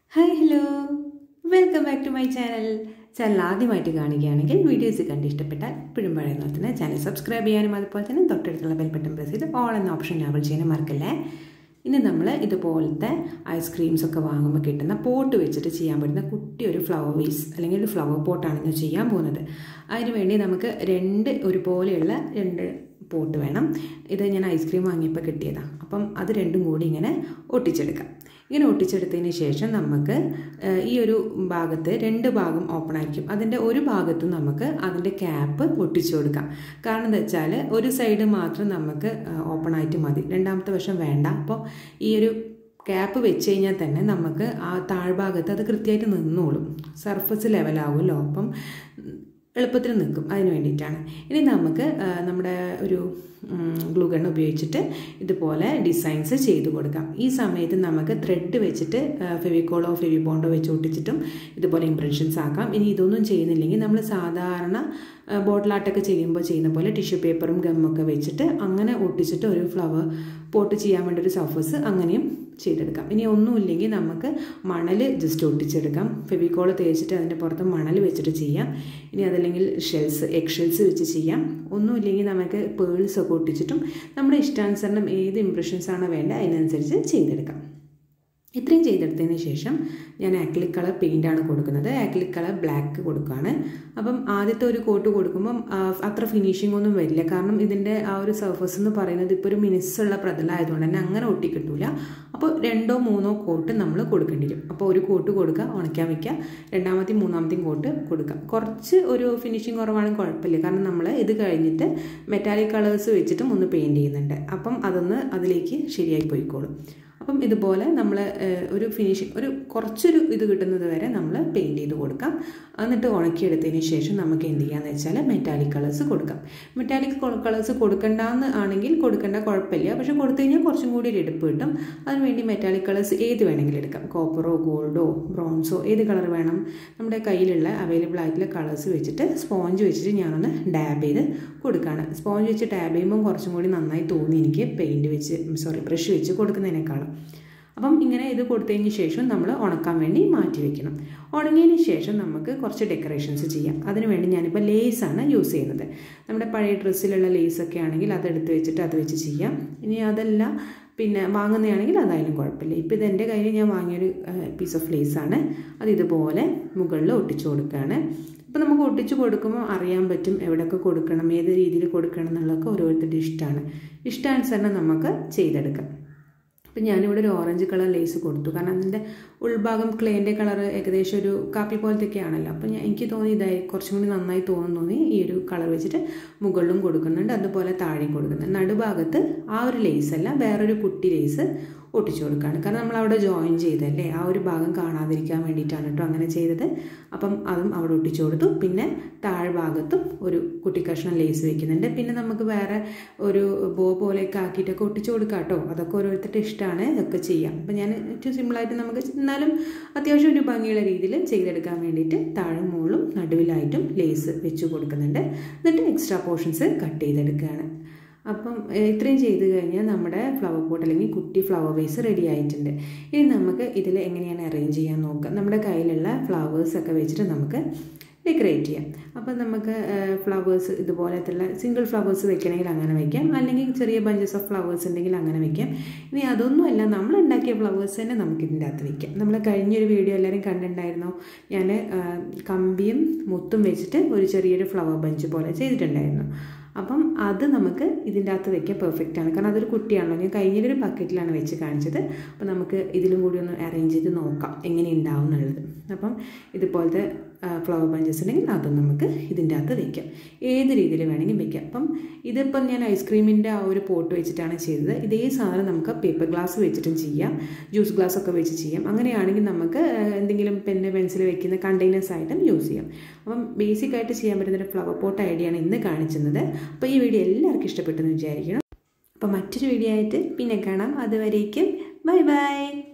hi hello welcome back to my channel channel ആദ്യമായിട്ട് കാണുകയാണെങ്കിൽ videos കണ്ട് ഇഷ്ടപ്പെട്ടാൽ ഇപ്പോഴും പറയുന്ന പോലെ തന്നെ ചാനൽ സബ്സ്ക്രൈബ് ചെയ്യാനും അതുപോലെ തന്നെ തൊട്ടടുത്തുള്ള ബെൽ ബട്ടൺ പ്രസ് ചെയ്ത് ഓൾ എന്ന ഓപ്ഷൻ എനാബിൾ ചെയ്യാനും മറക്കല്ലേ ഇനി നമ്മൾ ഇതുപോലത്തെ ഐസ്ക്രീംസ് ഒക്കെ വാങ്ങുമ്പോൾ കിട്ടുന്ന പോട്ട് വെച്ചിട്ട് ചെയ്യാൻ പറ്റുന്ന കുട്ടി ഒരു ഫ്ലവർ വേസ് അല്ലെങ്കിൽ ഒരു ഫ്ലവർ പോട്ടാണ് ഇന്ന് ചെയ്യാൻ പോകുന്നത് അതിന് വേണ്ടി നമുക്ക് രണ്ട് ഒരുപോലെയുള്ള രണ്ട് പോട്ട് വേണം ഇത് ഞാൻ ഐസ്ക്രീം വാങ്ങിയപ്പോൾ കിട്ടിയതാണ് അപ്പം അത് രണ്ടും കൂടി ഇങ്ങനെ ഒട്ടിച്ചെടുക്കാം ഇങ്ങനെ ഒട്ടിച്ചെടുത്തതിന് ശേഷം നമുക്ക് ഈ ഒരു ഭാഗത്ത് രണ്ട് ഭാഗം ഓപ്പൺ ആയിരിക്കും അതിൻ്റെ ഒരു ഭാഗത്ത് നമുക്ക് അതിൻ്റെ ക്യാപ്പ് ഒട്ടിച്ചു കൊടുക്കാം കാരണം എന്താ വെച്ചാൽ ഒരു സൈഡ് മാത്രം നമുക്ക് ഓപ്പൺ ആയിട്ട് മതി രണ്ടാമത്തെ വശം വേണ്ട അപ്പോൾ ഈ ഒരു ക്യാപ്പ് വെച്ച് കഴിഞ്ഞാൽ തന്നെ നമുക്ക് ആ താഴ്ഭാഗത്ത് അത് കൃത്യമായിട്ട് നിന്നോളും സർഫസ് ലെവലാവുമല്ലോ അപ്പം എളുപ്പത്തിൽ നിൽക്കും അതിന് വേണ്ടിയിട്ടാണ് ഇനി നമുക്ക് നമ്മുടെ ഒരു ഗ്ലൂ ഗൺ ഉപയോഗിച്ചിട്ട് ഇതുപോലെ ഡിസൈൻസ് ചെയ്ത് കൊടുക്കാം ഈ സമയത്ത് നമുക്ക് ത്രെഡ് വെച്ചിട്ട് ഫെവിക്കോളോ ഫെവിബോണ്ടോ വെച്ച് ഒട്ടിച്ചിട്ടും ഇതുപോലെ ഇംപ്രഷൻസ് ആക്കാം ഇനി ഇതൊന്നും ചെയ്യുന്നില്ലെങ്കിൽ നമ്മൾ സാധാരണ ബോട്ടിൽ ആർട്ടൊക്കെ ചെയ്യുമ്പോൾ ചെയ്യുന്ന പോലെ ടിഷ്യൂ പേപ്പറും ഗമ്മൊക്കെ വെച്ചിട്ട് അങ്ങനെ ഒട്ടിച്ചിട്ട് ഒരു ഫ്ലവർ പോട്ട് ചെയ്യാൻ വേണ്ടി ഒരു സർഫസ് അങ്ങനെയും ചെയ്തെടുക്കാം ഇനി ഒന്നുമില്ലെങ്കിൽ നമുക്ക് മണൽ ജസ്റ്റ് ഒട്ടിച്ചെടുക്കാം ഫെവിക്കോൾ തേച്ചിട്ട് അതിൻ്റെ പുറത്ത് മണൽ വെച്ചിട്ട് ചെയ്യാം ഇനി അതല്ലെങ്കിൽ ഷെൽസ് എഗ് ഷെൽസ് വെച്ച് ചെയ്യാം ഒന്നുമില്ലെങ്കിൽ നമുക്ക് പേൾസ് ഒക്കെ ഒട്ടിച്ചിട്ടും നമ്മുടെ ഇഷ്ടാനുസരണം ഏത് ഇംപ്രഷൻസ് ആണോ വേണ്ടത് അതിനനുസരിച്ച് ചെയ്തെടുക്കാം ഇത്രയും ചെയ്തെടുത്തതിന് ശേഷം ഞാൻ ആക്ലിക് കളർ പെയിൻ്റാണ് കൊടുക്കുന്നത് ആക്ലിക് കളർ ബ്ലാക്ക് കൊടുക്കുകയാണ് അപ്പം ആദ്യത്തെ ഒരു കോട്ട് കൊടുക്കുമ്പം അത്ര ഫിനിഷിംഗ് ഒന്നും വരില്ല കാരണം ഇതിൻ്റെ ആ ഒരു സർഫസ് എന്ന് പറയുന്നത് ഇപ്പോൾ ഒരു മിനുസുള്ള പ്രതലമായതുകൊണ്ട് തന്നെ അങ്ങനെ ഒട്ടിക്കിട്ടൂല അപ്പോൾ രണ്ടോ മൂന്നോ കോട്ട് നമ്മൾ കൊടുക്കേണ്ടി വരും അപ്പോൾ ഒരു കോട്ട് കൊടുക്കുക ഉണക്കാൻ വയ്ക്കുക രണ്ടാമത്തെയും മൂന്നാമത്തെയും കോട്ട് കൊടുക്കുക കുറച്ച് ഒരു ഫിനിഷിംഗ് കുറവാണെങ്കിൽ കുഴപ്പമില്ല കാരണം നമ്മൾ ഇത് കഴിഞ്ഞിട്ട് മെറ്റാലിക് കളേഴ്സ് വെച്ചിട്ടും ഒന്ന് പെയിൻറ്റ് ചെയ്യുന്നുണ്ട് അപ്പം അതൊന്ന് അതിലേക്ക് ശരിയായി പോയിക്കോളും അപ്പം ഇതുപോലെ നമ്മൾ ഒരു ഫിനിഷിങ് ഒരു കുറച്ചൊരു ഇത് കിട്ടുന്നത് വരെ നമ്മൾ പെയിൻറ്റ് ചെയ്ത് കൊടുക്കാം എന്നിട്ട് ഉണക്കിയെടുത്തതിന് ശേഷം നമുക്ക് എന്ത് ചെയ്യാന്ന് വെച്ചാൽ മെറ്റാലിക് കളേഴ്സ് കൊടുക്കാം മെറ്റാലിക് കളേഴ്സ് കൊടുക്കണ്ടെന്ന് ആണെങ്കിൽ കൊടുക്കേണ്ട കുഴപ്പമില്ല പക്ഷെ കൊടുത്തു കഴിഞ്ഞാൽ കുറച്ചും കൂടി ഒരു എടുപ്പ് കിട്ടും അതിനുവേണ്ടി മെറ്റാലിക് കളേഴ്സ് ഏത് വേണമെങ്കിലും എടുക്കാം കോപ്പറോ ഗോൾഡോ ബ്രോൺസോ ഏത് കളർ വേണം നമ്മുടെ കയ്യിലുള്ള അവൈലബിൾ ആയിട്ടുള്ള കളേഴ്സ് വെച്ചിട്ട് സ്പോഞ്ച് വെച്ചിട്ട് ഞാനൊന്ന് ഡാബ് ചെയ്ത് കൊടുക്കുകയാണ് സ്പോഞ്ച് വെച്ച് ഡാബ് ചെയ്യുമ്പോൾ കുറച്ചും കൂടി നന്നായി തോന്നി എനിക്ക് പെയിൻറ്റ് വെച്ച് സോറി ബ്രഷ് വെച്ച് കൊടുക്കുന്നതിനേക്കാളും അപ്പം ഇങ്ങനെ ഇത് കൊടുത്തതിന് ശേഷം നമ്മൾ ഉണക്കാൻ വേണ്ടി മാറ്റി വെക്കണം ഉണങ്ങിയതിന് ശേഷം നമുക്ക് കുറച്ച് ഡെക്കറേഷൻസ് ചെയ്യാം അതിനുവേണ്ടി ഞാനിപ്പോൾ ലേസാണ് യൂസ് ചെയ്യുന്നത് നമ്മുടെ പഴയ ഡ്രസ്സിലുള്ള ലേസൊക്കെ ആണെങ്കിൽ അതെടുത്ത് വെച്ചിട്ട് അത് വെച്ച് ചെയ്യാം ഇനി അതല്ല പിന്നെ വാങ്ങുന്നതാണെങ്കിൽ അതായാലും കുഴപ്പമില്ല ഇപ്പോൾ ഇത് എൻ്റെ കയ്യിൽ ഞാൻ വാങ്ങിയൊരു പീസ് ഓഫ് ലേസാണ് അത് ഇതുപോലെ മുകളിൽ ഒട്ടിച്ചു കൊടുക്കുകയാണ് ഇപ്പോൾ നമുക്ക് ഒട്ടിച്ചു കൊടുക്കുമ്പോൾ അറിയാൻ പറ്റും എവിടെയൊക്കെ കൊടുക്കണം ഏത് രീതിയിൽ കൊടുക്കണം എന്നുള്ളതൊക്കെ ഓരോരുത്തരുടെ ഇഷ്ടമാണ് ഇഷ്ടാനുസരണം നമുക്ക് ചെയ്തെടുക്കാം അപ്പം ഞാനിവിടെ ഒരു ഓറഞ്ച് കളർ ലേസ് കൊടുത്തു കാരണം അതിൻ്റെ ഉൾഭാഗം ക്ലേൻ്റെ കളർ ഏകദേശം ഒരു കാപ്പി പോലത്തെയൊക്കെ ആണല്ലോ അപ്പം ഞാൻ എനിക്ക് തോന്നി ഇതായി കുറച്ചും കൂടി നന്നായി തോന്നുന്നു തോന്നി ഈ ഒരു കളർ വെച്ചിട്ട് മുകളിലും കൊടുക്കുന്നുണ്ട് അതുപോലെ താഴെയും കൊടുക്കുന്നുണ്ട് നടുഭാഗത്ത് ആ ഒരു ലേസ് അല്ല വേറൊരു കുട്ടി ലേസ് ഒട്ടിച്ചു കൊടുക്കുകയാണ് കാരണം നമ്മൾ അവിടെ ജോയിൻ ചെയ്തല്ലേ ആ ഒരു ഭാഗം കാണാതിരിക്കാൻ വേണ്ടിയിട്ടാണ് കേട്ടോ അങ്ങനെ ചെയ്തത് അപ്പം അതും അവിടെ ഒട്ടിച്ചു കൊടുത്തു പിന്നെ താഴ്ഭാഗത്തും ഒരു കുട്ടി കഷ്ണം ലേസ് വെക്കുന്നുണ്ട് പിന്നെ നമുക്ക് വേറെ ഒരു ബോ പോലെയൊക്കെ ആക്കിയിട്ടൊക്കെ ഒട്ടിച്ചു കൊടുക്കാം കേട്ടോ അതൊക്കെ ഓരോരുത്തരുടെ ഇഷ്ടമാണ് ഇതൊക്കെ ചെയ്യാം അപ്പം ഞാൻ ഏറ്റവും സിമ്പിളായിട്ട് നമുക്ക് എന്നാലും അത്യാവശ്യം ഒരു ഭംഗിയുള്ള രീതിയിൽ ചെയ്തെടുക്കാൻ വേണ്ടിയിട്ട് താഴും മുകളിലും നടുവിലായിട്ടും ലേസ് വെച്ച് കൊടുക്കുന്നുണ്ട് എന്നിട്ട് എക്സ്ട്രാ പോർഷൻസ് കട്ട് ചെയ്തെടുക്കുകയാണ് അപ്പം ഇത്രയും ചെയ്ത് കഴിഞ്ഞാൽ നമ്മുടെ ഫ്ലവർ പോട്ട് അല്ലെങ്കിൽ കുട്ടി ഫ്ലവർ വേസ് റെഡി ആയിട്ടുണ്ട് ഇനി നമുക്ക് ഇതിൽ എങ്ങനെയാണ് അറേഞ്ച് ചെയ്യാൻ നോക്കാം നമ്മുടെ കയ്യിലുള്ള ഫ്ലവേഴ്സൊക്കെ വെച്ചിട്ട് നമുക്ക് ഡെക്കറേറ്റ് ചെയ്യാം അപ്പം നമുക്ക് ഫ്ലവേഴ്സ് ഇതുപോലത്തുള്ള സിംഗിൾ ഫ്ലവേഴ്സ് വെക്കണമെങ്കിൽ അങ്ങനെ വയ്ക്കാം അല്ലെങ്കിൽ ചെറിയ ബഞ്ചസ് ഓഫ് ഫ്ലവേഴ്സ് ഉണ്ടെങ്കിൽ അങ്ങനെ വയ്ക്കാം ഇനി അതൊന്നുമല്ല നമ്മൾ ഉണ്ടാക്കിയ ഫ്ലവേഴ്സ് തന്നെ നമുക്ക് ഇതിൻ്റെ അകത്ത് വയ്ക്കാം നമ്മൾ കഴിഞ്ഞൊരു വീഡിയോ എല്ലാവരും കണ്ടിട്ടുണ്ടായിരുന്നു ഞാൻ കമ്പിയും മുത്തും വെച്ചിട്ട് ഒരു ചെറിയൊരു ഫ്ലവർ ബഞ്ച് പോലെ ചെയ്തിട്ടുണ്ടായിരുന്നു അപ്പം അത് നമുക്ക് ഇതിൻ്റെ അകത്ത് വെക്കാൻ പെർഫെക്റ്റ് ആണ് കാരണം അതൊരു കുട്ടിയാണല്ലോ ഞാൻ കഴിഞ്ഞൊരു ബക്കറ്റിലാണ് വെച്ച് കാണിച്ചത് അപ്പം നമുക്ക് ഇതിലും കൂടി ഒന്ന് അറേഞ്ച് ചെയ്ത് നോക്കാം എങ്ങനെ ഉണ്ടാവും എന്നുള്ളത് അപ്പം ഇതുപോലത്തെ ഫ്ലവർ ബഞ്ചസ് ഉണ്ടെങ്കിൽ അതും നമുക്ക് ഇതിൻ്റെ അകത്ത് വെക്കാം ഏത് രീതിയിൽ വേണമെങ്കിൽ വെക്കാം അപ്പം ഇതിപ്പം ഞാൻ ഐസ്ക്രീമിൻ്റെ ആ ഒരു പോട്ട് വെച്ചിട്ടാണ് ചെയ്തത് ഇതേ സാധനം നമുക്ക് പേപ്പർ ഗ്ലാസ് വെച്ചിട്ടും ചെയ്യാം ജ്യൂസ് ഗ്ലാസ് ഒക്കെ വെച്ച് ചെയ്യാം അങ്ങനെയാണെങ്കിൽ നമുക്ക് എന്തെങ്കിലും പെന്ന് പെൻസിൽ വെക്കുന്ന കണ്ടെയ്നേഴ്സ് ആയിട്ടും യൂസ് ചെയ്യാം അപ്പം ബേസിക് ആയിട്ട് ചെയ്യാൻ പറ്റുന്ന ഒരു ഫ്ലവർ പോട്ട് ഐഡിയ ആണ് ഇന്ന് കാണിക്കുന്നത് അപ്പോൾ ഈ വീഡിയോ എല്ലാവർക്കും ഇഷ്ടപ്പെട്ടെന്ന് വിചാരിക്കണം അപ്പോൾ മറ്റൊരു വീഡിയോ ആയിട്ട് പിന്നെ കാണാം അതുവരേക്കും ബൈ ബൈ